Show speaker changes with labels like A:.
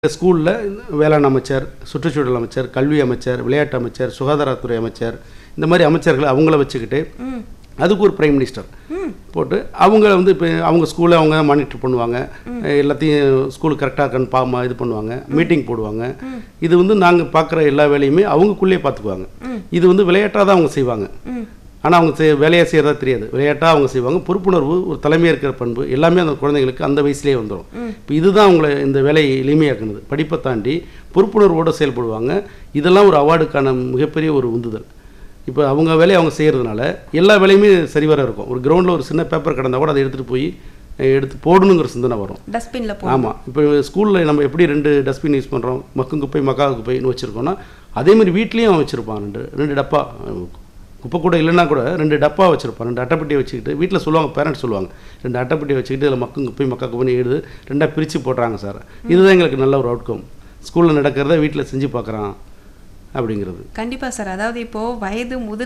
A: ஸ்கூலில் வேளாண் அமைச்சர் சுற்றுச்சூழல் அமைச்சர் கல்வி அமைச்சர் விளையாட்டு அமைச்சர் சுகாதாரத்துறை அமைச்சர் இந்த மாதிரி அமைச்சர்களை அவங்கள வச்சுக்கிட்டு
B: ம்
A: அதுக்கு ஒரு பிரைம் மினிஸ்டர்
B: ம்
A: போட்டு அவங்க வந்து இப்போ அவங்க ஸ்கூலை அவங்க மானிட்டர் பண்ணுவாங்க எல்லாத்தையும் ஸ்கூல் கரெக்டாக இருக்கான்னு பாமா இது பண்ணுவாங்க மீட்டிங் போடுவாங்க இது வந்து நாங்கள் பார்க்குற எல்லா வேலையுமே அவங்களுக்குள்ளேயே பார்த்துக்குவாங்க இது வந்து விளையாட்டாக தான் அவங்க செய்வாங்க
B: ம்
A: ஆனால் அவங்க செய் வேலையை செய்கிறதா தெரியாது விளையாட்டாக அவங்க செய்வாங்க பொறுப்புணர்வு ஒரு தலைமையாக இருக்கிற பண்பு எல்லாமே அந்த குழந்தைங்களுக்கு அந்த வயசுலேயே வந்துடும் இப்போ இதுதான் அவங்கள இந்த வேலையை எளிமையாக்குனது படிப்பை தாண்டி பொறுப்புணர்வோடு செயல்படுவாங்க இதெல்லாம் ஒரு அவார்டுக்கான மிகப்பெரிய ஒரு உந்துதல் இப்போ அவங்க வேலையை அவங்க செய்கிறதுனால எல்லா வேலையுமே சரிவர இருக்கும் ஒரு கிரவுண்டில் ஒரு சின்ன பேப்பர் கிடந்தா கூட அதை எடுத்துகிட்டு போய் அஹ், எடுத்து போடணுங்கிற சிந்தனை வரும்
B: டஸ்ட்பின்ல போ
A: ஆமாம் இப்போ ஸ்கூலில் நம்ம எப்படி ரெண்டு டஸ்ட்பின் யூஸ் பண்ணுறோம் மக்கும் குப்பை மக்கா குப்பைன்னு வச்சுருக்கோம்னா அதே மாதிரி வீட்லேயும் அவன் வச்சுருப்பான் ரெண்டு ரெண்டு டப்பா அஹ், குப்பை கூட இல்லைன்னா கூட ரெண்டு டப்பா வச்சுருப்பான் ரெண்டு அட்டைப்பட்டியை வச்சுக்கிட்டு வீட்டில் சொல்லுவாங்க பேரண்ட்ஸ் சொல்லுவாங்க ரெண்டு அட்டைப்பட்டியை வச்சுக்கிட்டு இதில் மக்கும் குப்பை மக்கா குப்பைன்னு எழுது ரெண்டாக பிரித்து போடுறாங்க சார் இதுதான் எங்களுக்கு நல்ல ஒரு அவுட்கம் ஸ்கூலில் நடக்கிறத வீட்டில் செஞ்சு பார்க்குறான் அப்படிங்கிறது
B: கண்டிப்பா சார் அதாவது இப்போ வயது முதிர்